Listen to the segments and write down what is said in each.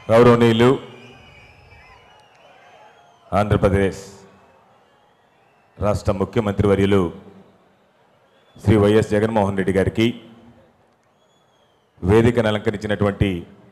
గౌరవనీయులు ఆంధ్రప్రదేశ్ రాష్ట్ర ముఖ్యమంత్రి వర్యులు శ్రీ వైఎస్ జగన్మోహన్ రెడ్డి గారికి వేదికను అలంకరించినటువంటి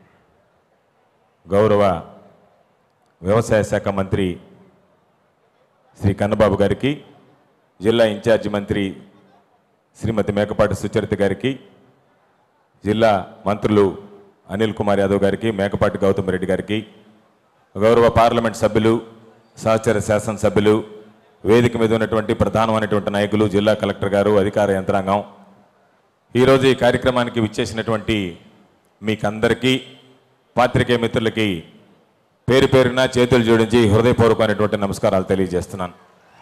గౌరవ వ్యవసాయ శాఖ మంత్రి శ్రీ కన్నబాబు గారికి జిల్లా ఇన్ఛార్జి మంత్రి శ్రీమతి మేకపాటి సుచరిత గారికి జిల్లా మంత్రులు అనిల్ కుమార్ యాదవ్ గారికి మేకపాటి గౌతమ్ రెడ్డి గారికి గౌరవ పార్లమెంట్ సభ్యులు సహచర శాసనసభ్యులు వేదిక మీద ఉన్నటువంటి ప్రధానమైనటువంటి నాయకులు జిల్లా కలెక్టర్ గారు అధికార యంత్రాంగం ఈరోజు ఈ కార్యక్రమానికి విచ్చేసినటువంటి మీకందరికీ పాత్రికేయ మిత్రులకి పేరు పేరున చేతులు జోడించి హృదయపూర్వకమైనటువంటి నమస్కారాలు తెలియజేస్తున్నాను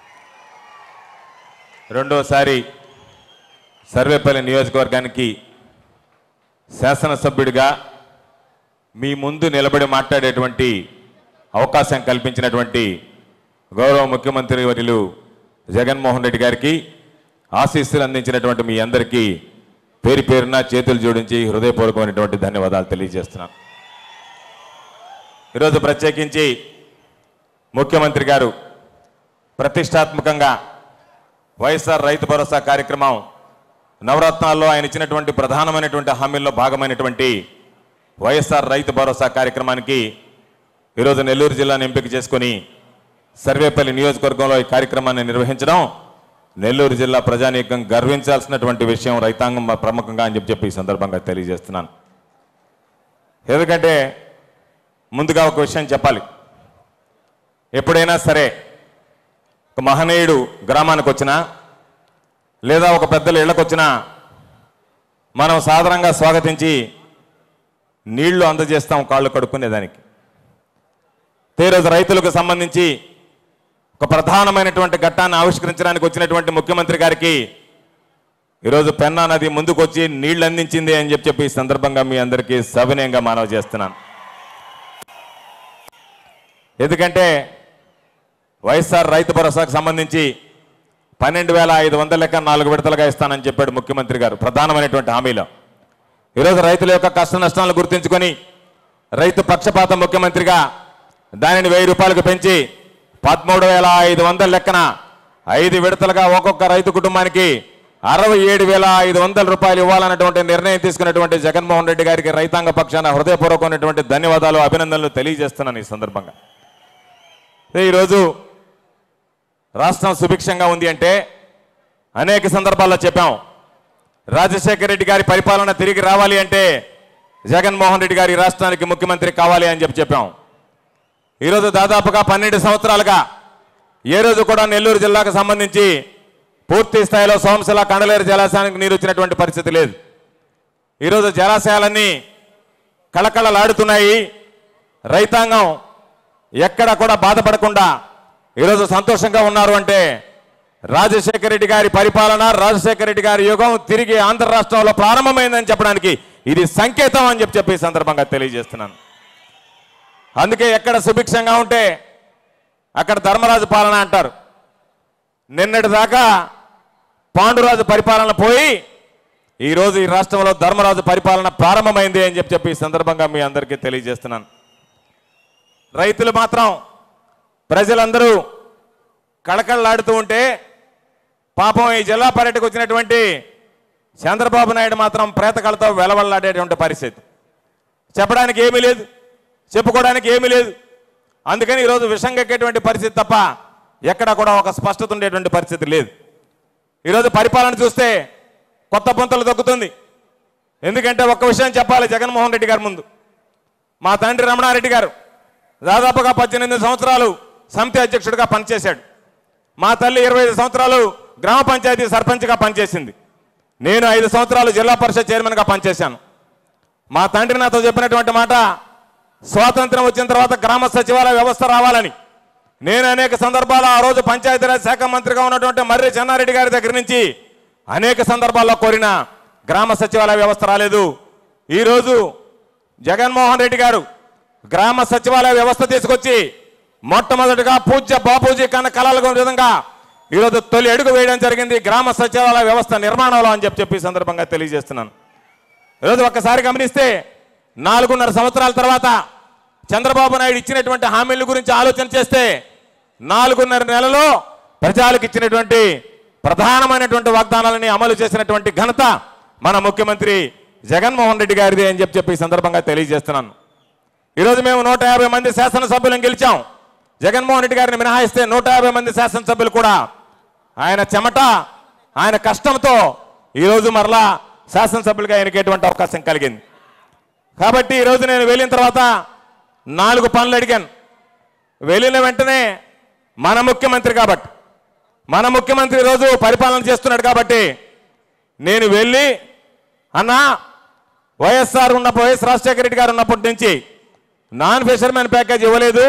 రెండోసారి సర్వేపల్లి నియోజకవర్గానికి శాసనసభ్యుడిగా మీ ముందు నిలబడి మాట్లాడేటువంటి అవకాశం కల్పించినటువంటి గౌరవ ముఖ్యమంత్రి వర్యులు జగన్మోహన్ రెడ్డి గారికి ఆశీస్సులు అందించినటువంటి మీ అందరికీ పేరు పేరున చేతులు జోడించి హృదయపూర్వకమైనటువంటి ధన్యవాదాలు తెలియజేస్తున్నాను ఈరోజు ప్రత్యేకించి ముఖ్యమంత్రి గారు ప్రతిష్టాత్మకంగా వైఎస్ఆర్ రైతు భరోసా కార్యక్రమం నవరత్నాల్లో ఆయన ఇచ్చినటువంటి ప్రధానమైనటువంటి హామీల్లో భాగమైనటువంటి వైఎస్ఆర్ రైతు భరోసా కార్యక్రమానికి ఈరోజు నెల్లూరు జిల్లాను ఎంపిక చేసుకొని సర్వేపల్లి నియోజకవర్గంలో ఈ కార్యక్రమాన్ని నిర్వహించడం నెల్లూరు జిల్లా ప్రజానీకం గర్వించాల్సినటువంటి విషయం రైతాంగం ప్రముఖంగా అని చెప్పి చెప్పి ఈ సందర్భంగా తెలియజేస్తున్నాను ఎందుకంటే ముందుగా ఒక విషయం చెప్పాలి ఎప్పుడైనా సరే ఒక మహనీయుడు గ్రామానికి వచ్చినా లేదా ఒక పెద్దల ఇళ్ళకు వచ్చినా మనం సాధారణంగా స్వాగతించి నీళ్లు అందజేస్తాం కాళ్ళు కడుక్కునేదానికి ఈరోజు రైతులకు సంబంధించి ఒక ప్రధానమైనటువంటి ఘట్టాన్ని ఆవిష్కరించడానికి వచ్చినటువంటి ముఖ్యమంత్రి గారికి ఈరోజు పెన్నా నది ముందుకొచ్చి నీళ్లు అందించింది అని చెప్పి చెప్పి ఈ సందర్భంగా మీ అందరికీ సవినయంగా మనవి చేస్తున్నాను ఎందుకంటే వైఎస్ఆర్ రైతు భరోసాకు సంబంధించి పన్నెండు వేల ఐదు వందల లెక్క నాలుగు విడతలుగా ఇస్తానని చెప్పాడు ముఖ్యమంత్రి గారు ప్రధానమైనటువంటి హామీలో ఈరోజు రైతుల యొక్క కష్ట నష్టాలను గుర్తించుకొని రైతు పక్షపాత ముఖ్యమంత్రిగా దానిని వెయ్యి రూపాయలకు పెంచి పదమూడు వేల ఐదు వందల లెక్కన ఐదు విడతలుగా ఒక్కొక్క రైతు కుటుంబానికి అరవై ఏడు వేల ఐదు వందల రూపాయలు ఇవ్వాలన్నటువంటి నిర్ణయం తీసుకున్నటువంటి జగన్మోహన్ రెడ్డి గారికి రైతాంగ పక్షాన హృదయపూర్వకమైనటువంటి ధన్యవాదాలు అభినందనలు తెలియజేస్తున్నాను ఈ సందర్భంగా ఈరోజు రాష్ట్రం సుభిక్షంగా ఉంది అంటే అనేక సందర్భాల్లో చెప్పాం రాజశేఖర రెడ్డి గారి పరిపాలన తిరిగి రావాలి అంటే జగన్మోహన్ రెడ్డి గారి రాష్ట్రానికి ముఖ్యమంత్రి కావాలి అని చెప్పి చెప్పాం ఈరోజు దాదాపుగా పన్నెండు సంవత్సరాలుగా ఏ రోజు కూడా నెల్లూరు జిల్లాకు సంబంధించి పూర్తి స్థాయిలో సోమశిల కండలేరు జలాశయానికి నీరు వచ్చినటువంటి పరిస్థితి లేదు ఈరోజు జలాశయాలన్నీ కళకళలాడుతున్నాయి రైతాంగం ఎక్కడ కూడా బాధపడకుండా ఈరోజు సంతోషంగా ఉన్నారు అంటే రాజశేఖర రెడ్డి గారి పరిపాలన రాజశేఖర రెడ్డి గారి యుగం తిరిగి ఆంధ్ర రాష్ట్రంలో ప్రారంభమైందని చెప్పడానికి ఇది సంకేతం అని చెప్పి చెప్పి ఈ సందర్భంగా తెలియజేస్తున్నాను అందుకే ఎక్కడ సుభిక్షంగా ఉంటే అక్కడ ధర్మరాజు పాలన అంటారు నిన్నటి దాకా పాండురాజు పరిపాలన పోయి ఈరోజు ఈ రాష్ట్రంలో ధర్మరాజు పరిపాలన ప్రారంభమైంది అని చెప్పి చెప్పి ఈ సందర్భంగా మీ అందరికీ తెలియజేస్తున్నాను రైతులు మాత్రం ప్రజలందరూ కళకళలాడుతూ ఉంటే పాపం ఈ జిల్లా పర్యటకు వచ్చినటువంటి చంద్రబాబు నాయుడు మాత్రం ప్రేతకళతో వెలవల్లాడేటువంటి పరిస్థితి చెప్పడానికి ఏమీ లేదు చెప్పుకోవడానికి ఏమీ లేదు అందుకని ఈరోజు విషం కక్కేటువంటి పరిస్థితి తప్ప ఎక్కడ కూడా ఒక స్పష్టత ఉండేటువంటి పరిస్థితి లేదు ఈరోజు పరిపాలన చూస్తే కొత్త పొంతలు దొక్కుతుంది ఎందుకంటే ఒక్క విషయం చెప్పాలి జగన్మోహన్ రెడ్డి గారి ముందు మా తండ్రి రమణారెడ్డి గారు దాదాపుగా పద్దెనిమిది సంవత్సరాలు సమితి అధ్యక్షుడిగా పనిచేశాడు మా తల్లి ఇరవై ఐదు సంవత్సరాలు గ్రామ పంచాయతీ సర్పంచ్గా పనిచేసింది నేను ఐదు సంవత్సరాలు జిల్లా పరిషత్ చైర్మన్గా పనిచేశాను మా తండ్రి నాతో చెప్పినటువంటి మాట స్వాతంత్రం వచ్చిన తర్వాత గ్రామ సచివాలయ వ్యవస్థ రావాలని నేను అనేక సందర్భాల్లో ఆ రోజు పంచాయతీరాజ్ శాఖ మంత్రిగా ఉన్నటువంటి మర్రి చెన్నారెడ్డి గారి దగ్గర నుంచి అనేక సందర్భాల్లో కోరిన గ్రామ సచివాలయ వ్యవస్థ రాలేదు ఈరోజు జగన్మోహన్ రెడ్డి గారు గ్రామ సచివాలయ వ్యవస్థ తీసుకొచ్చి మొట్టమొదటిగా పూజ్య బాపూజీ కన్న కళలకు విధంగా ఈరోజు తొలి అడుగు వేయడం జరిగింది గ్రామ సచివాలయ వ్యవస్థ నిర్మాణంలో అని చెప్పి చెప్పి ఈ సందర్భంగా తెలియజేస్తున్నాను ఈరోజు ఒక్కసారి గమనిస్తే నాలుగున్నర సంవత్సరాల తర్వాత చంద్రబాబు నాయుడు ఇచ్చినటువంటి హామీల గురించి ఆలోచన చేస్తే నాలుగున్నర నెలలో ప్రజలకు ఇచ్చినటువంటి ప్రధానమైనటువంటి వాగ్దానాలని అమలు చేసినటువంటి ఘనత మన ముఖ్యమంత్రి జగన్మోహన్ రెడ్డి గారిది అని చెప్పి చెప్పి ఈ సందర్భంగా తెలియజేస్తున్నాను ఈరోజు మేము నూట యాభై మంది శాసనసభ్యులను గెలిచాం జగన్మోహన్ రెడ్డి గారిని మినహాయిస్తే నూట యాభై మంది శాసనసభ్యులు కూడా ఆయన చెమట ఆయన కష్టంతో ఈరోజు మరలా శాసనసభ్యులుగా ఎన్నికేటువంటి అవకాశం కలిగింది కాబట్టి ఈరోజు నేను వెళ్ళిన తర్వాత నాలుగు పనులు అడిగాను వెళ్ళిన వెంటనే మన ముఖ్యమంత్రి కాబట్టి మన ముఖ్యమంత్రి ఈరోజు పరిపాలన చేస్తున్నాడు కాబట్టి నేను వెళ్ళి అన్నా వైఎస్ఆర్ ఉన్నప్పుడు వైఎస్ రాజశేఖర రెడ్డి గారు ఉన్నప్పటి నుంచి నాన్ ఫిషర్మెన్ ప్యాకేజ్ ఇవ్వలేదు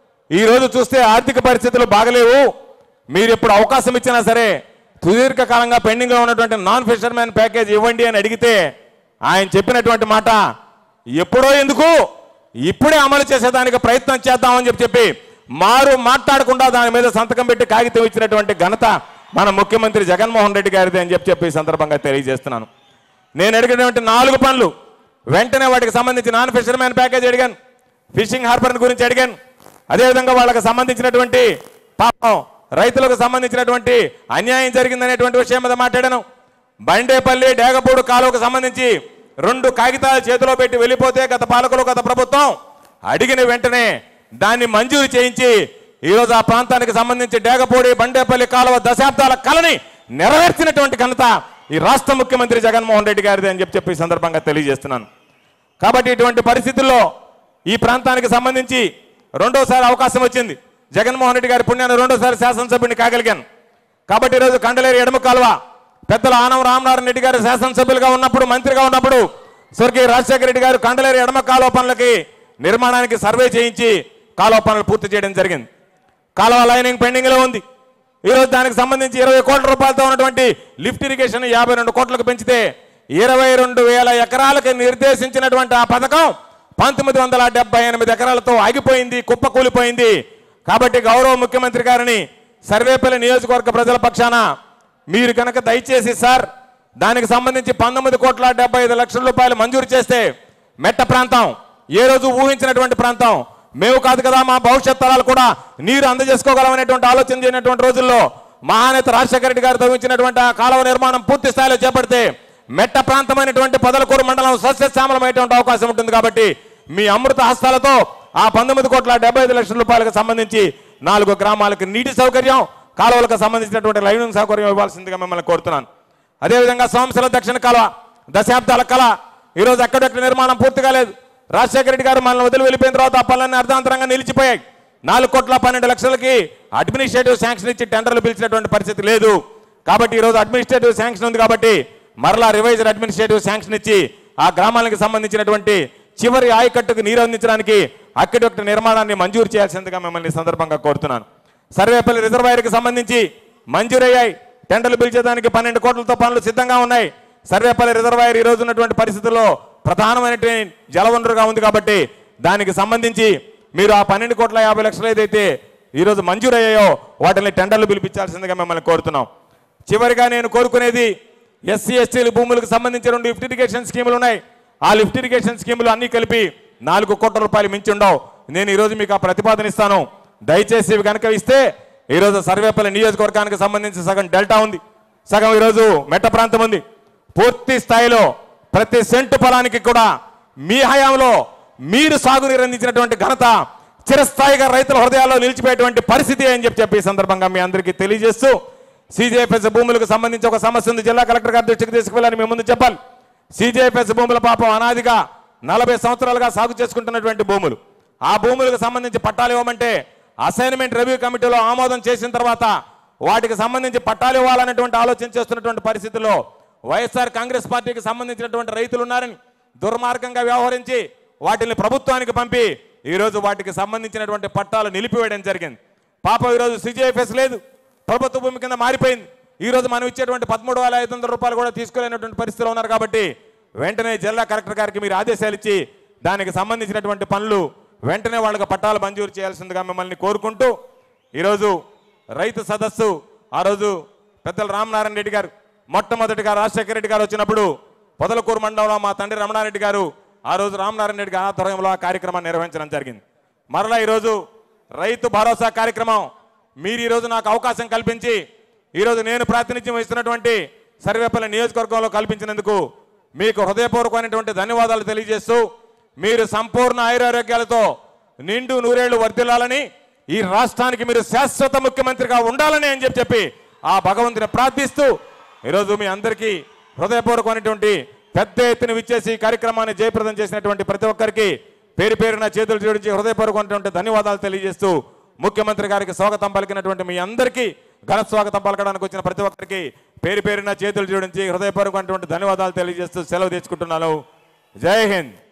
ఈ రోజు చూస్తే ఆర్థిక పరిస్థితులు బాగలేవు మీరు ఇప్పుడు అవకాశం ఇచ్చినా సరే సుదీర్ఘకాలంగా పెండింగ్లో ఉన్నటువంటి నాన్ ఫిషర్మెన్ ప్యాకేజ్ ఇవ్వండి అని అడిగితే ఆయన చెప్పినటువంటి మాట ఎప్పుడో ఎందుకు ఇప్పుడే అమలు చేసేదానికి ప్రయత్నం చేద్దామని చెప్పి చెప్పి మారు మాట్లాడకుండా దాని మీద సంతకం పెట్టి కాగితం ఇచ్చినటువంటి ఘనత మన ముఖ్యమంత్రి జగన్మోహన్ రెడ్డి గారిది అని చెప్పి చెప్పి ఈ సందర్భంగా తెలియజేస్తున్నాను నేను అడిగినటువంటి నాలుగు పనులు వెంటనే వాటికి సంబంధించి నాన్ ఫిషర్మెన్ ప్యాకేజ్ అడిగాను ఫిషింగ్ హార్బర్ గురించి అడిగాను అదేవిధంగా వాళ్ళకి సంబంధించినటువంటి పాపం రైతులకు సంబంధించినటువంటి అన్యాయం జరిగిందనేటువంటి విషయం మీద మాట్లాడాను బండేపల్లి డేగపూడి కాలువకు సంబంధించి రెండు కాగితాలు చేతిలో పెట్టి వెళ్ళిపోతే గత పాలకులు గత ప్రభుత్వం అడిగిన వెంటనే దాన్ని మంజూరు చేయించి ఈరోజు ఆ ప్రాంతానికి సంబంధించి డేగపూడి బండేపల్లి కాలువ దశాబ్దాల కళని నెరవేర్చినటువంటి ఘనత ఈ రాష్ట్ర ముఖ్యమంత్రి జగన్మోహన్ రెడ్డి గారిది అని చెప్పి చెప్పి ఈ సందర్భంగా తెలియజేస్తున్నాను కాబట్టి ఇటువంటి పరిస్థితుల్లో ఈ ప్రాంతానికి సంబంధించి రెండోసారి అవకాశం వచ్చింది జగన్మోహన్ రెడ్డి గారి పుణ్యాన్ని రెండోసారి శాసనసభ్యుని కాగలిగాను కాబట్టి ఈరోజు కండలేరు ఎడమ కాలువ పెద్దల ఆనం రామనారాయణ రెడ్డి గారు శాసనసభ్యులుగా ఉన్నప్పుడు మంత్రిగా ఉన్నప్పుడు స్వర్గీయ రాజశేఖర రెడ్డి గారు కండలేరు ఎడమ కాలువ పనులకి నిర్మాణానికి సర్వే చేయించి కాలువ పనులు పూర్తి చేయడం జరిగింది కాలువ లైనింగ్ పెండింగ్ లో ఉంది ఈరోజు దానికి సంబంధించి ఇరవై కోట్ల రూపాయలతో ఉన్నటువంటి లిఫ్ట్ ఇరిగేషన్ యాభై రెండు కోట్లకు పెంచితే ఇరవై రెండు వేల ఎకరాలకు నిర్దేశించినటువంటి ఆ పథకం పంతొమ్మిది వందల డెబ్బై ఎనిమిది ఎకరాలతో ఆగిపోయింది కుప్పకూలిపోయింది కాబట్టి గౌరవ ముఖ్యమంత్రి గారిని సర్వేపల్లి నియోజకవర్గ ప్రజల పక్షాన మీరు కనుక దయచేసి సార్ దానికి సంబంధించి పంతొమ్మిది కోట్ల డెబ్బై ఐదు లక్షల రూపాయలు మంజూరు చేస్తే మెట్ట ప్రాంతం ఏ రోజు ఊహించినటువంటి ప్రాంతం మేము కాదు కదా మా భవిష్యత్ తరాలు కూడా నీరు అందజేసుకోగలమనేటువంటి ఆలోచన చేయనటువంటి రోజుల్లో మహానేత రాజశేఖర రెడ్డి గారు తవ్వించినటువంటి ఆ కాలువ నిర్మాణం పూర్తి స్థాయిలో చేపడితే మెట్ట ప్రాంతమైనటువంటి పొదలకూరు మండలం సస్యశ్యామలమైనటువంటి అవకాశం ఉంటుంది కాబట్టి మీ అమృత హస్తాలతో ఆ పంతొమ్మిది కోట్ల డెబ్బై ఐదు లక్షల రూపాయలకు సంబంధించి నాలుగు గ్రామాలకు నీటి సౌకర్యం కాలువలకు సంబంధించినటువంటి లైనింగ్ సౌకర్యం ఇవ్వాల్సిందిగా మిమ్మల్ని కోరుతున్నాను అదేవిధంగా సోమశిల దక్షిణ కాలువ దశాబ్దాల కళ ఈరోజు ఎక్కడెక్కడ నిర్మాణం పూర్తి కాలేదు రాజశేఖర రెడ్డి గారు మనల్ని వదిలి వెళ్ళిపోయిన తర్వాత ఆ పనులన్నీ అర్ధాంతరంగా నిలిచిపోయాయి నాలుగు కోట్ల పన్నెండు లక్షలకి అడ్మినిస్ట్రేటివ్ శాంక్షన్ ఇచ్చి టెండర్లు పిలిచినటువంటి పరిస్థితి లేదు కాబట్టి ఈరోజు అడ్మినిస్ట్రేటివ్ శాంక్షన్ ఉంది కాబట్టి మరలా రివైజ్డ్ అడ్మినిస్ట్రేటివ్ శాంక్షన్ ఇచ్చి ఆ గ్రామాలకు సంబంధించినటువంటి చివరి ఆయకట్టుకు నీరు అందించడానికి అక్కడొక్క నిర్మాణాన్ని మంజూరు చేయాల్సిందిగా మిమ్మల్ని ఈ సందర్భంగా కోరుతున్నాను సర్వేపల్లి రిజర్వాయర్కి సంబంధించి మంజూరయ్యాయి టెండర్లు పిలిచేదానికి పన్నెండు కోట్లతో పనులు సిద్ధంగా ఉన్నాయి సర్వేపల్లి రిజర్వాయర్ ఈ రోజు ఉన్నటువంటి పరిస్థితుల్లో ప్రధానమైనటువంటి జలవనరుగా ఉంది కాబట్టి దానికి సంబంధించి మీరు ఆ పన్నెండు కోట్ల యాభై లక్షలు ఏదైతే ఈరోజు మంజూరయ్యాయో వాటిని టెండర్లు పిలిపించాల్సిందిగా మిమ్మల్ని కోరుతున్నాం చివరిగా నేను కోరుకునేది ఎస్సీ ఎస్టీల భూములకు సంబంధించి రెండు లిఫ్ట్ ఇరిగేషన్ స్కీములు ఉన్నాయి ఆ లిఫ్ట్ ఇరిగేషన్ స్కీములు అన్ని కలిపి నాలుగు కోట్ల రూపాయలు మించి ఉండవు నేను ఈరోజు మీకు ఆ ప్రతిపాదన ఇస్తాను దయచేసి ఇవి కనుక ఇస్తే ఈరోజు సర్వేపల్లి నియోజకవర్గానికి సంబంధించి సగం డెల్టా ఉంది సగం ఈరోజు మెట్ట ప్రాంతం ఉంది పూర్తి స్థాయిలో ప్రతి సెంటు పొలానికి కూడా మీ హయాంలో మీరు సాగునీరు అందించినటువంటి ఘనత చిరస్థాయిగా రైతుల హృదయాల్లో నిలిచిపోయేటువంటి పరిస్థితి అని చెప్పి చెప్పి ఈ సందర్భంగా మీ అందరికీ తెలియజేస్తూ సీజేఎఫ్ఎస్ భూములకు సంబంధించి ఒక సమస్య ఉంది జిల్లా కలెక్టర్ గారి దృష్టికి తీసుకువెళ్ళని మేము ముందు చెప్పాలి సీజేఎఫ్ఎస్ భూముల పాపం అనాదిగా నలభై సంవత్సరాలుగా సాగు చేసుకుంటున్నటువంటి భూములు ఆ భూములకు సంబంధించి పట్టాలు ఇవ్వమంటే అసైన్మెంట్ రివ్యూ కమిటీలో ఆమోదం చేసిన తర్వాత వాటికి సంబంధించి పట్టాలు ఇవ్వాలనేటువంటి ఆలోచన చేస్తున్నటువంటి పరిస్థితుల్లో వైఎస్ఆర్ కాంగ్రెస్ పార్టీకి సంబంధించినటువంటి రైతులు ఉన్నారని దుర్మార్గంగా వ్యవహరించి వాటిని ప్రభుత్వానికి పంపి ఈరోజు వాటికి సంబంధించినటువంటి పట్టాలు నిలిపివేయడం జరిగింది పాపం ఈరోజు సిజిఎఫ్ఎస్ లేదు ప్రభుత్వ భూమి కింద మారిపోయింది ఈ రోజు మనం ఇచ్చేటువంటి పదమూడు వేల ఐదు వందల రూపాయలు కూడా తీసుకోలేనటువంటి పరిస్థితిలో ఉన్నారు కాబట్టి వెంటనే జిల్లా కలెక్టర్ గారికి మీరు ఆదేశాలు ఇచ్చి దానికి సంబంధించినటువంటి పనులు వెంటనే వాళ్ళకి పట్టాలు మంజూరు చేయాల్సిందిగా మిమ్మల్ని కోరుకుంటూ ఈరోజు రైతు సదస్సు ఆ రోజు పెద్దల రామనారాయణ రెడ్డి గారు మొట్టమొదటిగా రాజశేఖర రెడ్డి గారు వచ్చినప్పుడు పొదలకూరు మండలంలో మా తండ్రి రమణారెడ్డి గారు ఆ రోజు రామనారాయణ రెడ్డి గారి ఆధ్వర్యంలో ఆ కార్యక్రమాన్ని నిర్వహించడం జరిగింది మరలా ఈరోజు రైతు భరోసా కార్యక్రమం మీరు ఈరోజు నాకు అవకాశం కల్పించి ఈరోజు నేను ప్రాతినిధ్యం వహిస్తున్నటువంటి సర్వేపల్లి నియోజకవర్గంలో కల్పించినందుకు మీకు హృదయపూర్వకమైనటువంటి ధన్యవాదాలు తెలియజేస్తూ మీరు సంపూర్ణ ఆయురారోగ్యాలతో నిండు నూరేళ్లు వర్ధిల్లాలని ఈ రాష్ట్రానికి మీరు శాశ్వత ముఖ్యమంత్రిగా ఉండాలని అని చెప్పి చెప్పి ఆ భగవంతుని ప్రార్థిస్తూ ఈరోజు మీ అందరికీ హృదయపూర్వకమైనటువంటి పెద్ద ఎత్తున విచ్చేసి ఈ కార్యక్రమాన్ని జయప్రదం చేసినటువంటి ప్రతి ఒక్కరికి పేరు పేరున చేతులు జోడించి హృదయపూర్వకమైనటువంటి ధన్యవాదాలు తెలియజేస్తూ ముఖ్యమంత్రి గారికి స్వాగతం పలికినటువంటి మీ అందరికీ ఘన స్వాగతం పలకడానికి వచ్చిన ప్రతి ఒక్కరికి పేరు పేరున చేతులు జోడించి హృదయపూర్వకమైనటువంటి ధన్యవాదాలు తెలియజేస్తూ సెలవు తెచ్చుకుంటున్నాను జై హింద్